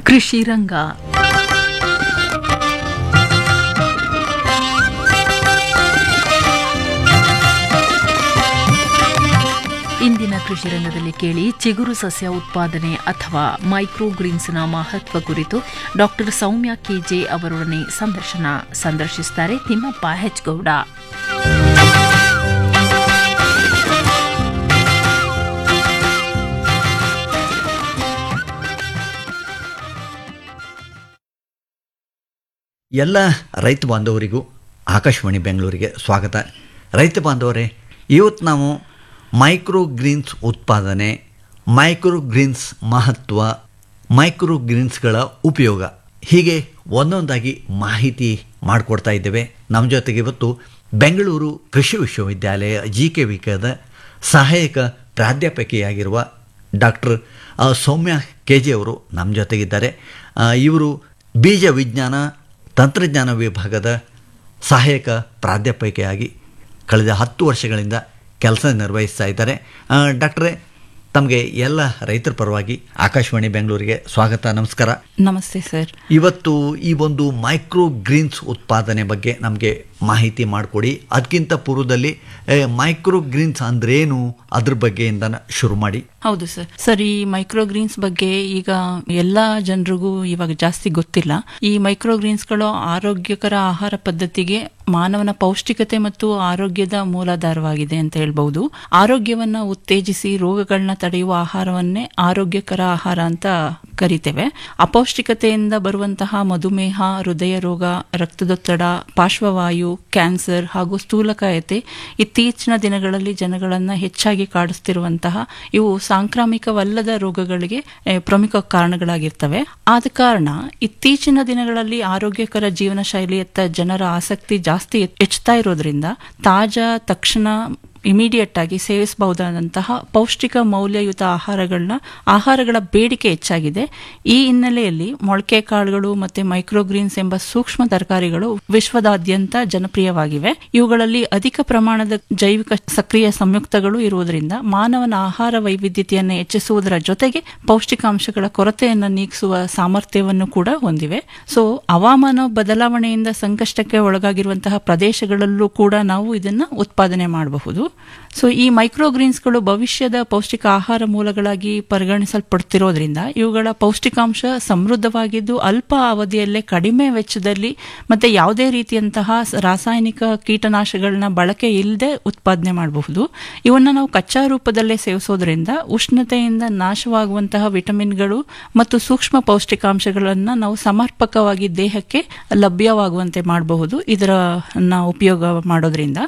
ಕೃಷಿ ರಂಗ ಇಂದಿನ ಕೃಷಿ ರಂಗದಲ್ಲಿ ಕೇಳಿ ಚಿಗುರು ಸಸ್ಯ ಉತ್ಪಾದನೆ ಅಥವಾ ಮೈಕ್ರೋ ಗ್ರೀನ್ಸ್ನ ಮಹತ್ವ ಕುರಿತು ಡಾಕ್ಟರ್ ಸೌಮ್ಯ ಕೆಜೆ ಅವರೊಡನೆ ಸಂದರ್ಶನ ಸಂದರ್ಶಿಸುತ್ತಾರೆ ತಿಮ್ಮಪ್ಪ ಹೆಚ್ಗೌಡ ಎಲ್ಲ ರೈತ ಬಾಂಧವರಿಗೂ ಆಕಾಶವಾಣಿ ಬೆಂಗಳೂರಿಗೆ ಸ್ವಾಗತ ರೈತ ಬಾಂಧವರೇ ಇವತ್ತು ನಾವು ಮೈಕ್ರೋ ಗ್ರೀನ್ಸ್ ಉತ್ಪಾದನೆ ಮೈಕ್ರೋ ಗ್ರೀನ್ಸ್ ಮಹತ್ವ ಮೈಕ್ರೋ ಗ್ರೀನ್ಸ್ಗಳ ಉಪಯೋಗ ಹೀಗೆ ಒಂದೊಂದಾಗಿ ಮಾಹಿತಿ ಮಾಡಿಕೊಡ್ತಾ ಇದ್ದೇವೆ ನಮ್ಮ ಜೊತೆಗೆ ಇವತ್ತು ಬೆಂಗಳೂರು ಕೃಷಿ ವಿಶ್ವವಿದ್ಯಾಲಯ ಜಿ ಕೆ ವಿಕದ ಸಹಾಯಕ ಪ್ರಾಧ್ಯಾಪಕಿಯಾಗಿರುವ ಡಾಕ್ಟರ್ ಸೌಮ್ಯ ಕೆ ಜಿ ಅವರು ನಮ್ಮ ಜೊತೆಗಿದ್ದಾರೆ ಆ, ಇವರು ಬೀಜ ವಿಜ್ಞಾನ ತಂತ್ರಜ್ಞಾನ ವಿಭಾಗದ ಸಹಾಯಕ ಪ್ರಾಧ್ಯಾಪಕಿಯಾಗಿ ಕಳೆದ ಹತ್ತು ವರ್ಷಗಳಿಂದ ಕೆಲಸ ನಿರ್ವಹಿಸ್ತಾ ಇದ್ದಾರೆ ಆ, ಡಾಕ್ಟ್ರೇ ತಮಗೆ ಎಲ್ಲ ರೈತರ ಪರವಾಗಿ ಆಕಾಶವಾಣಿ ಬೆಂಗಳೂರಿಗೆ ಸ್ವಾಗತ ನಮಸ್ಕಾರ ನಮಸ್ತೆ ಸರ್ ಇವತ್ತು ಈ ಒಂದು ಮೈಕ್ರೋ ಗ್ರೀನ್ಸ್ ಉತ್ಪಾದನೆ ಬಗ್ಗೆ ನಮಗೆ ಮಾಹಿತಿ ಮಾಡಿಕೊಡಿ ಅದಕ್ಕಿಂತ ಪೂರ್ವದಲ್ಲಿ ಏ, ಮೈಕ್ರೋ ಗ್ರೀನ್ಸ್ ಅಂದ್ರೇನು ಅದ್ರ ಬಗ್ಗೆಯಿಂದ ಶುರು ಮಾಡಿ ಹೌದು ಸರ್ ಸರ್ ಈ ಮೈಕ್ರೋಗ್ರೀನ್ಸ್ ಬಗ್ಗೆ ಈಗ ಎಲ್ಲಾ ಜನರಿಗೂ ಇವಾಗ ಜಾಸ್ತಿ ಗೊತ್ತಿಲ್ಲ ಈ ಮೈಕ್ರೋಗ್ರೀನ್ಸ್ಗಳು ಆರೋಗ್ಯಕರ ಆಹಾರ ಪದ್ಧತಿಗೆ ಮಾನವನ ಪೌಷ್ಟಿಕತೆ ಮತ್ತು ಆರೋಗ್ಯದ ಮೂಲಾಧಾರವಾಗಿದೆ ಅಂತ ಹೇಳ್ಬಹುದು ಆರೋಗ್ಯವನ್ನ ಉತ್ತೇಜಿಸಿ ರೋಗಗಳನ್ನ ತಡೆಯುವ ಆಹಾರವನ್ನೇ ಆರೋಗ್ಯಕರ ಆಹಾರ ಅಂತ ಕರಿತೇವೆ ಅಪೌಷ್ಟಿಕತೆಯಿಂದ ಬರುವಂತಹ ಮಧುಮೇಹ ಹೃದಯ ರೋಗ ರಕ್ತದೊತ್ತಡ ಪಾರ್ಶ್ವವಾಯು ಕ್ಯಾನ್ಸರ್ ಹಾಗೂ ಸ್ಥೂಲಕಾಯತೆ ಇತ್ತೀಚಿನ ದಿನಗಳಲ್ಲಿ ಜನಗಳನ್ನ ಹೆಚ್ಚಾಗಿ ಕಾಡಿಸ್ತಿರುವಂತಹ ಇವು ಸಾಂಕ್ರಾಮಿಕವಲ್ಲದ ರೋಗಗಳಿಗೆ eh, ಪ್ರಮುಖ ಕಾರಣಗಳಾಗಿರ್ತವೆ ಆದ ಕಾರಣ ಇತ್ತೀಚಿನ ದಿನಗಳಲ್ಲಿ ಆರೋಗ್ಯಕರ ಜೀವನ ಶೈಲಿಯತ್ತ ಜನರ ಆಸಕ್ತಿ ಜಾಸ್ತಿ ಹೆಚ್ಚುತ್ತಾ ಇರೋದ್ರಿಂದ ತಾಜಾ ತಕ್ಷಣ ಇಮಿಡಿಯೇಟ್ ಆಗಿ ಸೇವಿಸಬಹುದಾದಂತಹ ಪೌಷ್ಟಿಕ ಮೌಲ್ಯಯುತ ಆಹಾರಗಳನ್ನ ಆಹಾರಗಳ ಬೇಡಿಕೆ ಹೆಚ್ಚಾಗಿದೆ ಈ ಹಿನ್ನೆಲೆಯಲ್ಲಿ ಮೊಳಕೆ ಕಾಳುಗಳು ಮತ್ತೆ ಮೈಕ್ರೋಗ್ರೀನ್ಸ್ ಎಂಬ ಸೂಕ್ಷ್ಮ ತರಕಾರಿಗಳು ವಿಶ್ವದಾದ್ಯಂತ ಜನಪ್ರಿಯವಾಗಿವೆ ಇವುಗಳಲ್ಲಿ ಅಧಿಕ ಪ್ರಮಾಣದ ಜೈವಿಕ ಸಕ್ರಿಯ ಸಂಯುಕ್ತಗಳು ಇರುವುದರಿಂದ ಮಾನವನ ಆಹಾರ ವೈವಿಧ್ಯತೆಯನ್ನು ಹೆಚ್ಚಿಸುವುದರ ಜೊತೆಗೆ ಪೌಷ್ಟಿಕಾಂಶಗಳ ಕೊರತೆಯನ್ನು ನೀಗಿಸುವ ಸಾಮರ್ಥ್ಯವನ್ನು ಕೂಡ ಹೊಂದಿವೆ ಸೊ ಹವಾಮಾನ ಬದಲಾವಣೆಯಿಂದ ಸಂಕಷ್ಟಕ್ಕೆ ಒಳಗಾಗಿರುವಂತಹ ಪ್ರದೇಶಗಳಲ್ಲೂ ಕೂಡ ನಾವು ಇದನ್ನ ಉತ್ಪಾದನೆ ಮಾಡಬಹುದು ಸೊ ಈ ಮೈಕ್ರೋಗ್ರೀನ್ಸ್ಗಳು ಭವಿಷ್ಯದ ಪೌಷ್ಟಿಕ ಆಹಾರ ಮೂಲಗಳಾಗಿ ಪರಿಗಣಿಸಲ್ಪಡ್ತಿರೋದ್ರಿಂದ ಇವುಗಳ ಪೌಷ್ಟಿಕಾಂಶ ಸಮೃದ್ಧವಾಗಿದ್ದು ಅಲ್ಪ ಅವಧಿಯಲ್ಲೇ ಕಡಿಮೆ ವೆಚ್ಚದಲ್ಲಿ ಮತ್ತೆ ಯಾವುದೇ ರೀತಿಯಂತಹ ಸ- ರಾಸಾಯನಿಕ ಕೀಟನಾಶಗಳನ್ನ ಬಳಕೆ ಇಲ್ಲದೆ ಉತ್ಪಾದನೆ ಮಾಡಬಹುದು ಇವನ್ನ ನಾವು ಕಚ್ಚಾ ರೂಪದಲ್ಲೇ ಸೇವಿಸೋದ್ರಿಂದ ಉಷ್ಣತೆಯಿಂದ ನಾಶವಾಗುವಂತಹ ವಿಟಮಿನ್ಗಳು ಮತ್ತು ಸೂಕ್ಷ್ಮ ಪೌಷ್ಟಿಕಾಂಶಗಳನ್ನ ನಾವು ಸಮರ್ಪಕವಾಗಿ ದೇಹಕ್ಕೆ ಲಭ್ಯವಾಗುವಂತೆ ಮಾಡಬಹುದು ಇದರ ನ ಉಪಯೋಗ ಮಾಡೋದ್ರಿಂದ